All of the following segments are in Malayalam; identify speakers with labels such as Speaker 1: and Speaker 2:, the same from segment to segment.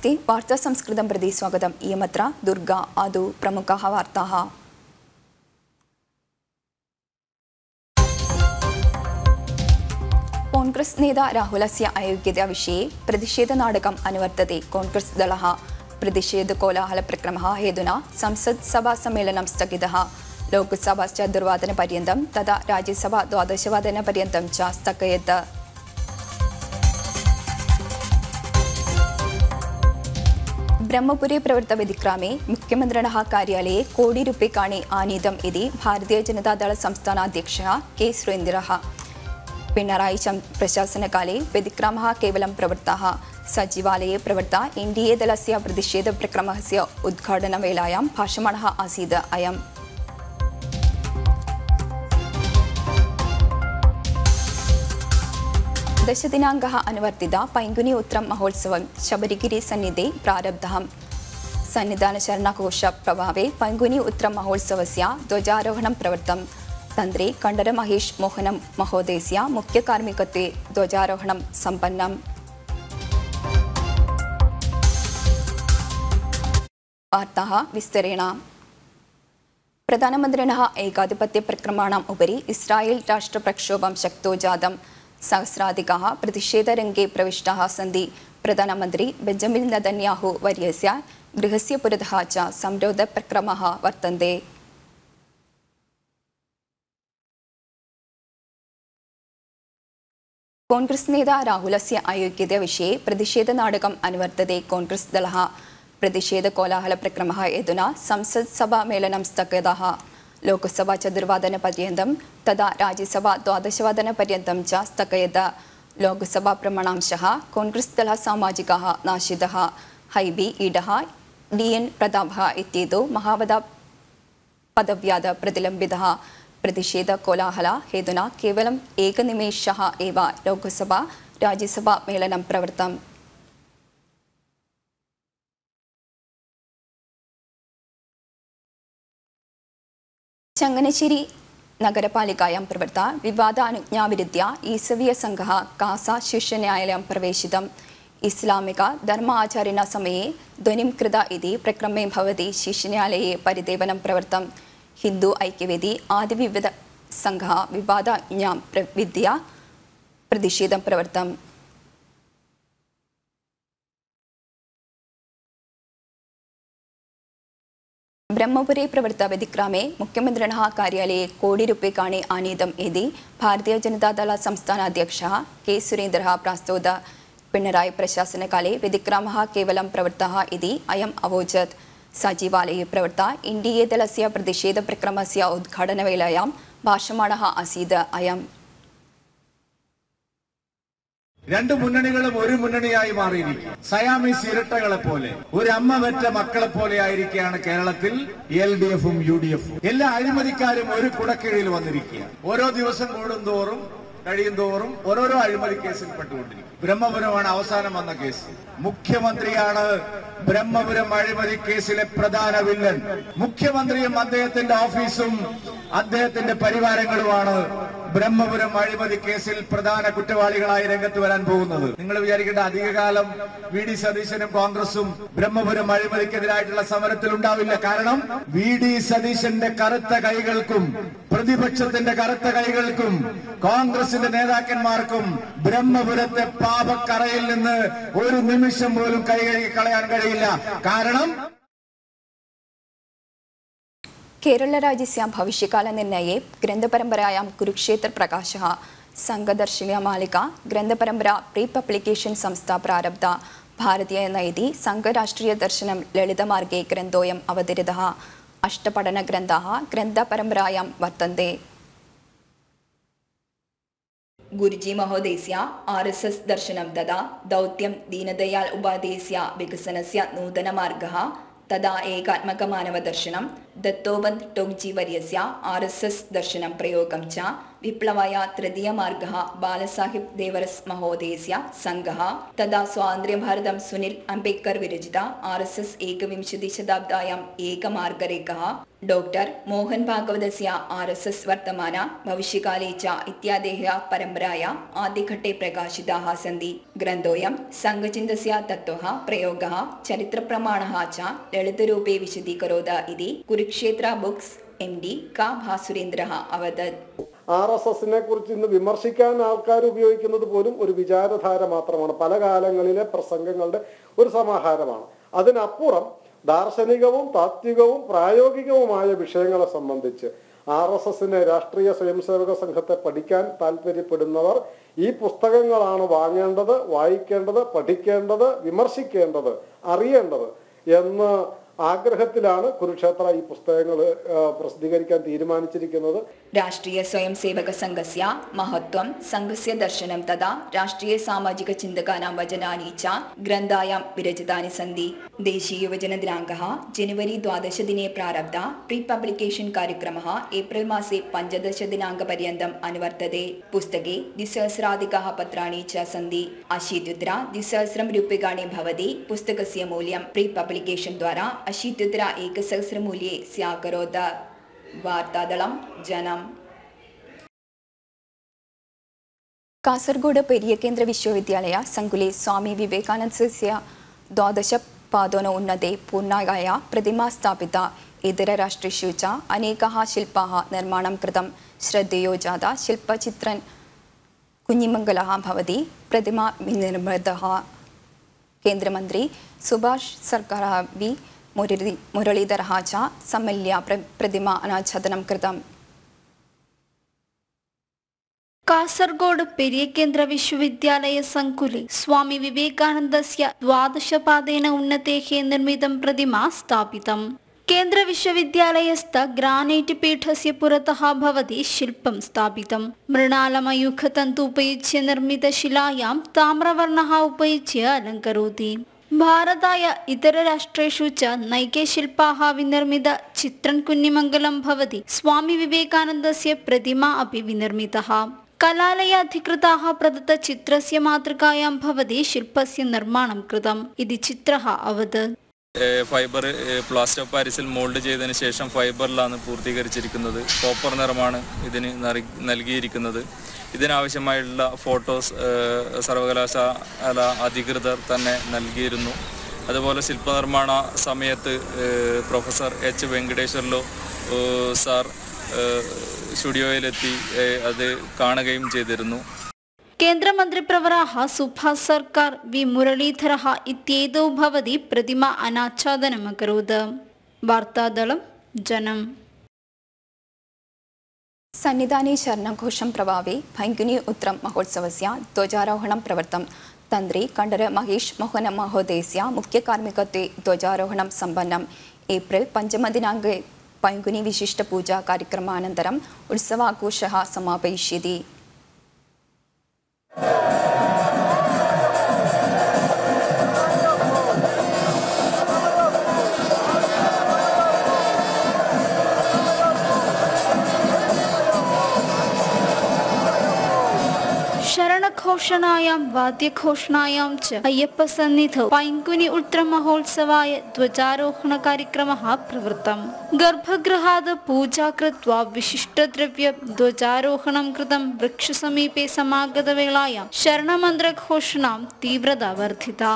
Speaker 1: नमस्ते वार्ता संस्कृतं प्रति स्वागतम् इयमत्र दुर्गा आदौ प्रमुखाः वार्ताः കോൺഗ്രസ് നേത രാഹുലस्य अयोग्यताविषये प्रतिषेधनाटकम् अनुवर्तते कोൺഗ്രസ് दलः प्रतिषेधकोलाहलप्रक्रमः हेतुना संसत् सभासम्मेलनं स्थगितः लोकसभा चतुर्वादनपर्यन्तं तथा राज्यसभा द्वादशवादनपर्यन्तं च स्थगयत् ब्रह्मपुरे प्रवृत्तव्यतिक्रामे मुख्यमन्त्रिणः कार्यालये कोटिरूप्यकाणि आनीतम् इति भारतीयजनतादलसंस्थानाध्यक्षः के सुरेन्द्रः पिणरायि चं प्रशासनकाले व्यतिक्रामः केवलं प्रवृत्तः सचिवालये प्रवृत्ता एन् डि ए दलस्य प्रतिषेधप्रक्रमस्य उद्घाटनवेलायां भाषमाणः आसीत् अयम् दशदिनाङ्कः अनुवर्तिता पैङ्गुनि उत्तरं महोत्सवं शबरिगिरि सन्निधे प्रारब्धः सन्निधानशरणकोशप्रभावे पैङ्गुनि उत्तरं महोत्सवस्य ध्वजारोहणं प्रवृत्तं तन्त्रे कण्डरमहेश मोहनं महोदयस्य मुख्यकार्मिकत्वे ध्वजारोहणं सम्पन्नम् वार्ताः विस्तरेण प्रधानमन्त्रिणः एकाधिपत्यप्रक्रमाणाम् उपरि इस्रायेल् राष्ट्रप्रक्षोभं शक्तो जातं सहस्राधिकाः प्रतिषेधरङ्गे प्रविष्टाः सन्ति प्रधानमन्त्री बेञ्जमिन् नदन्याहु वर्यस्य गृहस्य पुरतः च संरोधप्रक्रमः वर्तन्ते കോൺഗ്രസ് നേതാ രാഹുലस्य अयोग्यताविषये प्रतिषेधनाटकम् अनुवर्तते कोൺഗ്രസ് दलः प्रतिषेधकोलाहलप्रक्रमः यदुना संसत्सभामेलनं स्थगितः लोकसभा चतुर्वादनपर्यन्तं तथा राज्यसभा द्वादशवादनपर्यन्तं च स्थगयत् लोकसभाभ्रमणांशः कोൺഗ്രസ് दलः सामाजिकः नाशितः हैबी ईडः डि एन् प्रतापः इत्येतौ महावदा पदव्यात् प्रतिलम्बितः प्रतिषेधकोलाहल हेतुना केवलम् एकनिमेषः एव लोकसभा राज्यसभा मेलनं प्रवृत्तम् ചങ്ങനശ്ശേരി നഗരപാലികായാं प्रवृत्ता विवादानुज्ञाविरुद्ध्य ईसवीयसङ्घः कासा शीर्षन्यायालयं प्रवेशितम् इस्लामिक धर्म आचारिण समये ध्वनिं कृता इति प्रक्रमे भवति शीर्षन्यायालये परिदेवनं प्रवृत्तं हिन्दू ऐक्यवेदी आदिविविधसङ्घः विवादाज्ञां प्रविद्य प्रतिषेधं प्रवृत्तम् ब्रह्मपुरे प्रवृत्तव्यतिक्रामे मुख्यमन्त्रिणः कार्यालये कोटिरूप्यकाणि आनीतम् इति भारतीयजनतादलसंस्थानाध्यक्षः के सुरेन्द्रः प्रास्तोत पिणरायि प्रशासनकाले व्यतिक्रामः केवलं प्रवृत्तः इति अयम् अवोचत् सचिवालये प्रवृत्ता एन् डि ए दलस्य प्रतिषेधप्रक्रमस्य उद्घाटनवेलायां भाषमाणः आसीत् अयम्
Speaker 2: രണ്ട് മുന്നണികളും ഒരു മുന്നണിയായി മാറിയിരിക്കും സയാമീസ് ഇരട്ടകളെ പോലെ ഒരു അമ്മ വെറ്റ മക്കളെ പോലെ ആയിരിക്കുകയാണ് കേരളത്തിൽ എൽ ഡി എഫും യു ഡി എഫും എല്ലാ അഴിമതിക്കാരും ഒരു കുടക്കീഴിൽ വന്നിരിക്കുക ഓരോ ദിവസം കൂടുന്തോറും കഴിയും തോറും ഓരോരോ അഴിമതി കേസിൽ പെട്ടുകൊണ്ടിരിക്കും ബ്രഹ്മപുരമാണ് അവസാനം വന്ന കേസ് മുഖ്യമന്ത്രിയാണ് ബ്രഹ്മപുരം അഴിമതി കേസിലെ പ്രധാന വില്ലൻ മുഖ്യമന്ത്രിയും അദ്ദേഹത്തിന്റെ ഓഫീസും അദ്ദേഹത്തിന്റെ പരിവാരങ്ങളുമാണ് ബ്രഹ്മപുരം അഴിമതി കേസിൽ പ്രധാന കുറ്റവാളികളായി രംഗത്ത് വരാൻ പോകുന്നത് നിങ്ങൾ വിചാരിക്കേണ്ട അധികകാലം വി ഡി സതീശനും കോൺഗ്രസും ബ്രഹ്മപുരം അഴിമതിക്കെതിരായിട്ടുള്ള സമരത്തിൽ ഉണ്ടാവില്ല കാരണം വി ഡി സതീശന്റെ കറുത്ത കൈകൾക്കും പ്രതിപക്ഷത്തിന്റെ കറുത്ത കൈകൾക്കും കോൺഗ്രസിന്റെ നേതാക്കന്മാർക്കും ബ്രഹ്മപുരത്തെ പാപക്കറയിൽ നിന്ന് ഒരു നിമിഷം പോലും കൈ കഴുകി കളയാൻ കഴിയില്ല കാരണം
Speaker 1: केरळराज्यस्य भविष्यकालनिर्णये ग्रन्थपरम्परायां कुरुक्षेत्रप्रकाशः सङ्घदर्शिन्यमालिका ग्रन्थपरम्परा प्री पब्लिकेशन् संस्था प्रारब्धा भारतीयनयति सङ्घराष्ट्रियदर्शनं ललितमार्गे ग्रन्थोऽयम् अवतरितः अष्टपठनग्रन्थाः ग्रन्थपरम्परायां वर्तन्ते ഗുരുജി മഹോദയസ്യ ആർ എസ് എസ് ദർശനം തഥാ ദൗത്യം ദീനദയാൽ ഉപാധ്യയസ്യ വികസനസ്യ നൂതനമാർഗः തഥാ ഏകാത്മകമാനവദർശനം दत्तोबन्त् टोङ्जी वर्यस्य आर् एस् एस् दर्शनं प्रयोगं च विप्लवाय तृतीयमार्गः बालसाहिब् देवरस् महोदयस्य सङ्घः तदा स्वातन्त्र्यभारतं सुनील अम्बेड्कर् विरचित आर् एस् एस् एकविंशतिशताब्दायाम् एकमार्गरेखः डॉक्टर् मोहन् भागवतस्य आर् एस् एस् वर्तमान भविष्यकाले च इत्यादेः परम्पराया आद्यघट्टे प्रकाशिताः सन्ति ग्रन्थोऽयं सङ्घचिन्तस्य तत्त्वः प्रयोगः चरित्रप्रमाणः च ललितरूपे विशदीकरोद इति कुरुक्षेत्र बुक्स् एम् डि का भासुरेन्द्रः अवदत्
Speaker 3: ആർ എസ് എസിനെ കുറിച്ച് ഇന്ന് വിമർശിക്കാൻ ആൾക്കാർ ഉപയോഗിക്കുന്നത് പോലും ഒരു വിചാരധാര മാത്രമാണ് പല കാലങ്ങളിലെ പ്രസംഗങ്ങളുടെ ഒരു സമാഹാരമാണ് അതിനപ്പുറം ദാർശനികവും താത്വികവും പ്രായോഗികവുമായ വിഷയങ്ങളെ സംബന്ധിച്ച് ആർ എസ് എസിനെ രാഷ്ട്രീയ സ്വയംസേവക സംഘത്തെ പഠിക്കാൻ താല്പര്യപ്പെടുന്നവർ ഈ പുസ്തകങ്ങളാണ് വാങ്ങേണ്ടത് വായിക്കേണ്ടത് പഠിക്കേണ്ടത് വിമർശിക്കേണ്ടത് അറിയേണ്ടത് എന്ന് ആഗ്രഹത്തിലാണ് കുരുക്ഷേത്ര ഈ പുസ്തകങ്ങൾ പ്രസിദ്ധീകരിക്കാൻ തീരുമാനിച്ചിരിക്കുന്നത്
Speaker 1: രാഷ്ട്രീയ സ്വയം സേവക സംഘസ്യ മഹത്വം സംഘസ്യ ദർശനം തഥാ രാഷ്ട്രീയ സാമാജിക ചിന്തകാനാं വചനാनि च ग्रन्थायां विरचितानि सन्ति देशीययुवजनदिनाङ्कः जनवरी द्वादशदिने प्रारब्ध प्री पब्लिकेशन् कार्यक्रमः एप्रिल् मासे पञ्चदशदिनाङ्कपर्यन्तम् अनुवर्तते पुस्तके द्विसहस्राधिकाः पत्राणि च सन्ति अशीत्युत्तर द्विसहस्रं रूप्यकाणि भवति पुस्तकस्य मूल्यं प्री पब्लिकेशन् द्वारा अशीत्युत्तर एकसहस्रमूल्ये स्याकरोत् വാർത്താദളം ജനം കാസർഗോഡ് പെരിയ കേന്ദ്ര വിശ്വവിദ്യാലയ സങ്കുലെ സ്വാമി വിവേകാനന്ദസ്യ ദ്വാദശ പാദോന ഉന്നതെ പൂർണ്ണായ പ്രതിമാ സ്ഥാപിത ഇതരരാഷ്ട്रेषु च अनेकाः शिल्पाः निर्माणं कृतं श्रद्धेयो जाता शिल्पचित्रन् कुञ्जिमङ्गलः भवति प्रतिमा विनिर्मितः केन्द्रमन्त्री सुभाष सर्कारः वि मुरली मुरलीधरः च सम्मिल्य प्र प्रतिमा अनाच्छादनं कृतम्
Speaker 4: കാസർഗോഡ് പെരിയകേന്ദ്ര വിശ്വവിദ്യാലയ സങ്കുലെ സ്വാമി വിവേകാനന്ദസ്യ ദ്വാദശപാദേന ഉന്നതേः നിർമ്മിതം പ്രതിमा സ്ഥാപിതം കേന്ദ്ര വിശ്വവിദ്യാലയസ്ഥ ഗ്രാനൈറ്റ് പീഠस्य पुरतः भवति शिल्पं स्थापितं मृणालमयूखतन्तु उपयुज्य निर्मितशिलायां ताम्रवर्णः उपयुज्य अलङ्करोति भारताय इतरराष्ट्रेषु च नैके शिल्पाः विनिर्मित चित्रन् कुन्निमङ्गलं भवति स्वामी विवेकानन्दस्य प्रतिमा अपि विनिर्मितः कलालय अधिकृताः प्रदत्तचित्रस्य मातृकायां भवति शिल्पस्य निर्माणं कृतम् इति चित्रः अवदत्
Speaker 5: ഏഹ് ഫൈബർ ഏഹ് പ്ലാസ്റ്റർ ഓഫ് പാരീസിൽ മോൾഡ് ചെയ്തതിന് ശേഷം ഫൈബറിലാണ് പൂർത്തീകരിച്ചിരിക്കുന്നത് കോപ്പർ നിറമാണ് ഇതിന് നറി- നൽകിയിരിക്കുന്നത് ഇതിനാവശ്യമായുള്ള ഫോട്ടോസ് ഏഹ് സർവകലാശാല അധികൃതർ തന്നെ നൽകിയിരുന്നു അതുപോലെ ശില്പനിർമ്മാണ സമയത്ത് ഏഹ് പ്രൊഫസർ എച്ച് വെങ്കടേശ്വർലു ഏഹ് സാർ ഏഹ് സ്റ്റുഡിയോയിലെത്തി ഏഹ് അത് കാണുകയും ചെയ്തിരുന്നു
Speaker 4: केन्द्रमन्त्रिप्रवराः सुभाष सर्कार वि मुरलीधरः इत्येतौ भवति प्रतिमा अनाच्छादनम् अकरोत् वार्तादलं जनम्
Speaker 1: സന്നിധാനെ ശരണഘോഷം പ്രഭാവേ ഭൈങ്കുനി ഉത്രം മഹോത്സവസ്യ ധ്വജാരോഹണം പ്രവർത്തം തന്ത്രി കണ്ഠര മഹേഷ് മോഹന മഹോദയസ്യ മുഖ്യകാർമ്മികത്വേ ധ്വജാരോഹണം सम्पन्नम् ഏപ്രിൽ പഞ്ചമദിനാङ्के പൈങ്കുനി വിശിഷ്ടപൂജा कार्यक्रमानन्तरम् उत्सवाघोषः समापयिष्यति
Speaker 4: शरणघोषणायां वाद्यघोषणायां च अय्यप्पसन्निधौ पैङ्गुनि उल्त्रमहोत्सवाय ध्वजारोहणकार्यक्रमः प्रवृत्तम् गर्भगृहात् पूजा कृत्वा विशिष्टद्रव्य ध्वजारोहणं कृतं वृक्षसमीपे समागतवेलायां शरणमन्त्रघोषणां तीव्रता वर्धिता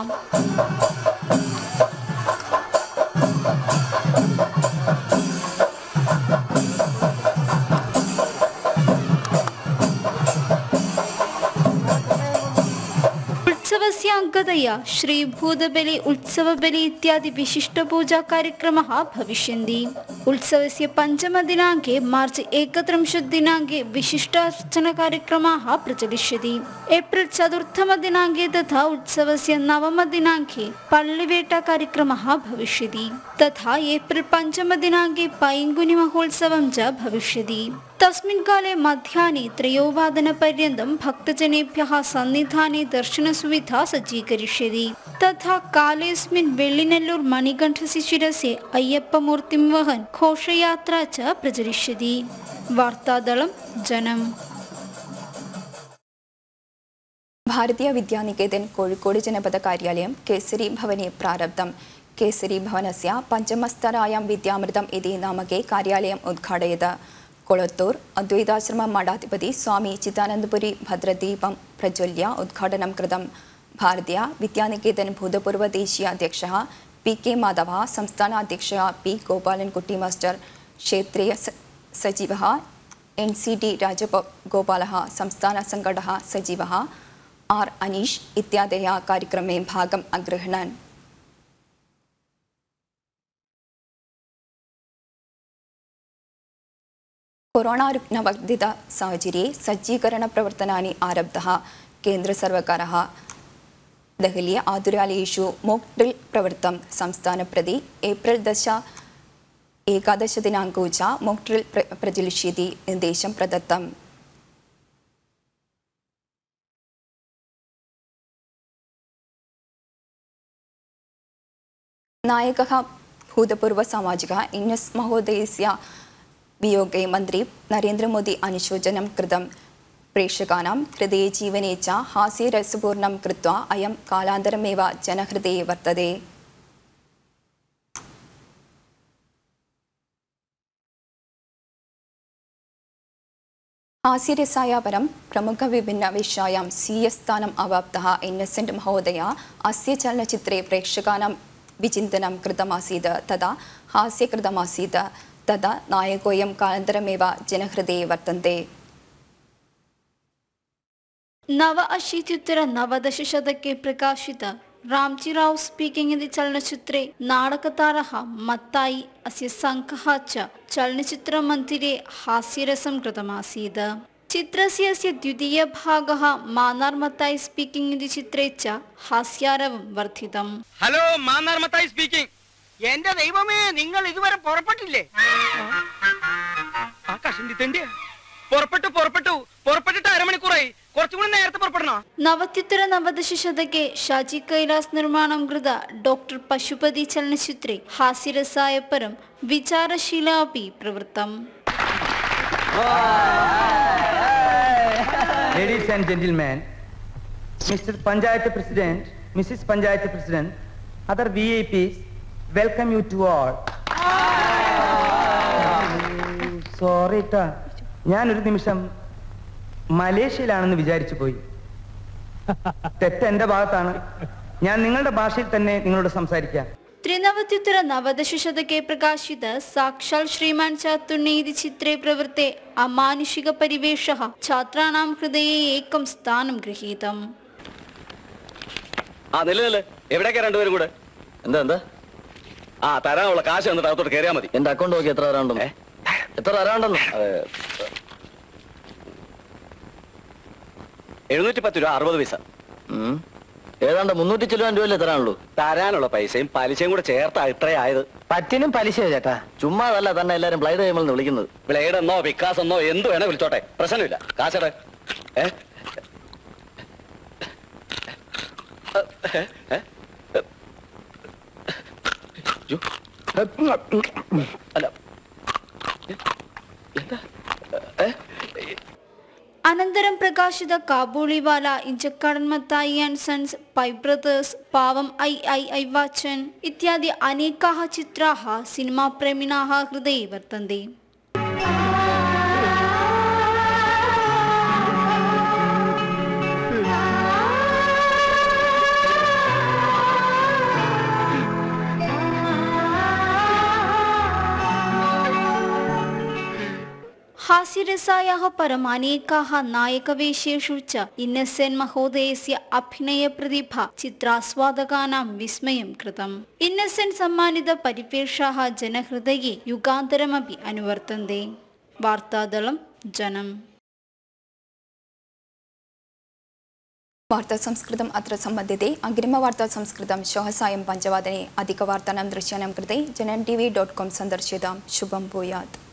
Speaker 4: उत्सवस्य अङ्गतया श्रीभूतबलि उत्सवबलि इत्यादि विशिष्टपूजाकार्यक्रमः भविष्यन्ति उत्सवस्य पञ्चमदिनाङ्के मार्च् एकत्रिंशत् दिनाङ्के विशिष्टार्चनकार्यक्रमाः प्रचलिष्यति एप्रिल् चतुर्थमदिनाङ्के तथा उत्सवस्य नवमदिनाङ्के पल्लिवेट्टाकार्यक्रमः भविष्यति तथा एप्रिल् पञ्चमदिनाङ्के पैङ्गुनिमहोत्सवं च भविष्यति तस्मिन् काले मध्याह्ने त्रयोवादनपर्यन्तं भक्तजनेभ्यः सन्निधाने दर्शनसुविधा सज्जीकरिष्यति तथा कालेऽस्मिन् वेल्लिनेल्लूर् मणिकण्ठस्य शिरसे अय्यप्पमूर्तिं वहन् घोषयात्रा च प्रचलिष्यति वार्तादलं जनम्
Speaker 1: ഭാരതീയ വിദ്യാനികേതൻ കോഴിക്കോട് ജനപദ കാര്യാലയം കേസരി ഭവനെ പ്രാരബ്ധം കേസരി ഭവനസ്യ പഞ്ചമസ്തരായാം വിദ്യാമൃതം ഇതി നാമകെ കാര്യാലയം ഉദ്ഘാടയത് കൊളത്തൂർ അദ്വൈതാശ്രമ മഠാധിപതി സ്വാമി ചിദാനന്ദപുരി ഭദ്രദീപം പ്രജ്വല്യ ഉദ്ഘാടനം കൃതം ഭാരതീയ വിദ്യാനികേതൻ ഭൂതപൂർവ ദേശീയ അധ്യക്ഷ പി കെ മാധവ സംസ്ഥാന അധ്യക്ഷ പി ഗോപാലൻകുട്ടി മാസ്റ്റർ ക്ഷേത്രീയ സ- സജീവः एन् सि डि राजगोपालः संस्थानसङ्घटः सचिवः आर् अनीश् इत्यादयः कार्यक्रमे भागम् अगृह्णन् कोरोणारुग्णवर्धितसाहचर्ये सज्जीकरणप्रवर्तनानि आरब्धः केन्द्रसर्वकारः दहली आतुरालयेषु मोक् ड्रिल् प्रवृत्तं संस्थानप्रति एप्रिल् दश एकादशदिनाङ्कौ च मोक् ड्रिल् प्र प्रचलिष्यति निर्देशं प्रदत्तम् नायकः भूतपूर्वसामाजिकः एन् एस् महोदयस्य वियोगे मन्त्री नरेन्द्रमोदी अनुशोचनं कृतं प्रेक्षकाणां हृदये जीवने च हास्यरसपूर्णं कृत्वा अयं कालान्तरमेव जनहृदये वर्तते हास्यरसाय परं प्रमुखविभिन्नविषयां स्वीयस्थानम् अवाप्तः इन्नसेण्ट् महोदय अस्य चलनचित्रे प्रेक्षकाणां विचिन्तनं कृतमासीत् तदा हास्यकृतमासीत् तदा नायकोऽयं कालान्तरमेव जनहृदये वर्तन्ते
Speaker 4: नव अशीत्युत्तर नवदशशतके प्रकाशित रामजीराव् स्पीकिङ्ग् इति चलनचित्रे नाटकतारः मत्तायि अस्य सङ्घः च चलनचित्रमन्दिरे हास्यरसं कृतमासीत् चित्रस्य अस्य द्वितीयभागः मानार् मत्तायि स्पीकिङ्ग् इति चित्रे च हास्यारवं वर्धितम्
Speaker 6: ഹലോ മാന്നാർമത്തായി സ്പീക്കിംഗ് എന്റെ ദൈവമേ നിങ്ങൾ ഇതുവരെ പുറപ്പെട്ടില്ലേ ആ കഷണ്ടി തെണ്ടിയ പുറപ്പെട്ടു പുറപ്പെട്ടു പുറപ്പെട്ടിട്ട് അരമണിക്കൂറായി കുറച്ചും കൂടി നേരത്തെ പുറപ്പെടണോ
Speaker 4: नवत्युत्तर नवदशशतके शाजी कैलास् निर्माणं कृता डॉक्टर् पशुपति चलनचित्रे हास्यरसाय परं विचारशीला अपि प्रवृत्तम्
Speaker 6: ladies and gentleman mister panchayat president mrs panchayat president other V I Ps welcome you to all sorry ട്ടാ ഞാനൊരു നിമിഷം മലേഷ്യയിലാണെന്ന് വിചാരിച്ചു പോയി തെറ്റ് എന്റെ ഭാഗത്താണ് ഞാൻ നിങ്ങളുടെ ഭാഷയിൽ തന്നെ നിങ്ങളോട് സംസാരിക്കാം
Speaker 4: त्रिनवत्युत्तर नवदशशतके प्रकाशित साक्षात् श्रीमान् चातुर्णे इति चित्रे प्रवृत्ते अमानुषिकपरिवेशः छात्राणां हृदये एकं स्थानं गृहीतम्
Speaker 7: ആ നില്ല നില്ല എവിടേക്കാ രണ്ടുപേരും കൂടെ എന്താ എന്താ ആ തരാനുള്ള കാശ് എന്നിട്ട് അകത്തോട്ട് കയറിയാ മതി എന്റെ അക്കൗണ്ട് നോക്കി എത്ര തരാണ്ടെന്ന് എത്ര തരാണ്ടെന്ന് എഴുന്നൂറ്റി പത്ത് രൂപ അറുപത് പൈസ ഏതാണ്ട് മുന്നൂറ്റി ചില്ലുവാൻ രൂപയല്ലേ തരാനുള്ളൂ തരാനുള്ള പൈസയും പലിശയും കൂടെ ചേർത്താ ഇത്രയായത്
Speaker 6: പറ്റിനും പലിശ ചേട്ടാ
Speaker 7: ചുമ്മാതല്ല തന്നെ എല്ലാരും ബ്ലൈഡ് ടൈമിൽ വിളിക്കുന്നത് ബ്ലേഡ് എന്നോ വിക്കാസ് എന്നോ എന്ത് വേണേ വിളിച്ചോട്ടെ പ്രശ്നമില്ല കാശടെ ഏ ഏ? ഏ? യ്യോ. അല്ല എന്താ ഏ?
Speaker 4: അനന്തരം പ്രകാശിത Kabuliwala Inchakkadan Mathai and sons Pai brothers Pavam I I Ivachan ഇത്യാദി അനേകാः ചിത്രാः सिनेमाप्रेमिणाः हृदये वर्तन्ते हास्यरसायाः परम् अनेकाः नायकवेषेषु च इन्नसेन् महोदयस्य अभिनयप्रतिभा चित्रास्वादकानां विस्मयं कृतम् इन्नसेन् सम्मानितपरिवेषाः जनहृदये युगान्तरमपि अनुवर्तन्ते वार्तादलं जनम्
Speaker 1: वार्ता संस्कृतम् अत्र सम्बध्यते अग्रिमवार्ता संस्कृतं श्वः सायं पञ्चवादने अधिकवार्तानां दृश्यानां कृते जनन् टी वी डाट् काम् सन्दर्श्यतां शुभं भूयात्